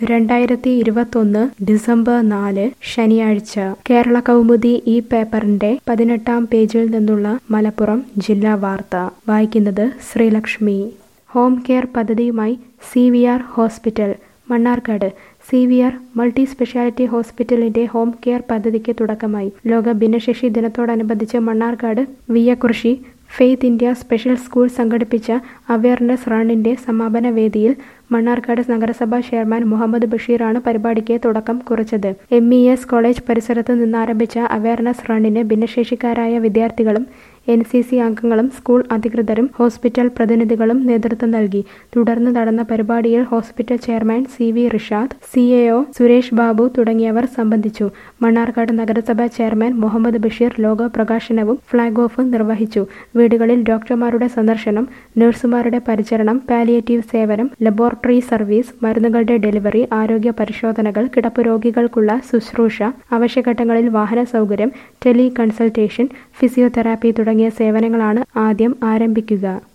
രണ്ടായിരത്തി ഇരുപത്തൊന്ന് ഡിസംബർ നാല് ശനിയാഴ്ച കേരള കൗമുദി ഈ പേപ്പറിന്റെ പതിനെട്ടാം പേജിൽ നിന്നുള്ള മലപ്പുറം ജില്ലാ വാർത്ത വായിക്കുന്നത് ശ്രീലക്ഷ്മി ഹോം കെയർ പദ്ധതിയുമായി C V R hospital Mannarkkad C V R multi speciality ഹോസ്പിറ്റലിന്റെ ഹോം കെയർ പദ്ധതിക്ക് തുടക്കമായി ലോക ഭിന്നശേഷി ദിനത്തോടനുബന്ധിച്ച് മണ്ണാർക്കാട് വിയകൃഷി ഫെയ്ത്ത് ഇന്ത്യ സ്പെഷ്യൽ സ്കൂൾ സംഘടിപ്പിച്ച അവയർനെസ് റണ്ണിന്റെ സമാപന വേദിയിൽ മണ്ണാർക്കാട് നഗരസഭാ ചെയർമാൻ മുഹമ്മദ് ബഷീറാണ് പരിപാടിക്ക് തുടക്കം കുറിച്ചത് എം ഇ എസ് കോളേജ് പരിസരത്ത് നിന്നാരംഭിച്ച അവയർനെസ് റണ്ണിന് ഭിന്നശേഷിക്കാരായ വിദ്യാർത്ഥികളും എൻ സി സി അംഗങ്ങളും സ്കൂൾ അധികൃതരും ഹോസ്പിറ്റൽ പ്രതിനിധികളും നേതൃത്വം നൽകി തുടർന്ന് നടന്ന പരിപാടിയിൽ hospital chairman C V Rishad C A O Suresh Babu തുടങ്ങിയവർ സംബന്ധിച്ചു മണ്ണാർക്കാട് നഗരസഭാ ചെയർമാൻ മുഹമ്മദ് ബഷീർ ലോഗോ പ്രകാശനവും ഫ്ളാഗ് ഓഫും നിർവഹിച്ചു വീടുകളിൽ ഡോക്ടർമാരുടെ സന്ദർശനം നഴ്സുമാരുടെ പരിചരണം പാലിയേറ്റീവ് സേവനം ലബോറട്ടറി സർവീസ് മരുന്നുകളുടെ ഡെലിവറി ആരോഗ്യ പരിശോധനകൾ കിടപ്പ് രോഗികൾക്കുള്ള ശുശ്രൂഷ അവശ്യഘട്ടങ്ങളിൽ വാഹന സൗകര്യം ടെലി കൺസൾട്ടേഷൻ ഫിസിയോതെറാപ്പി തുടങ്ങിയ സേവനങ്ങളാണ് ആദ്യം ആരംഭിക്കുക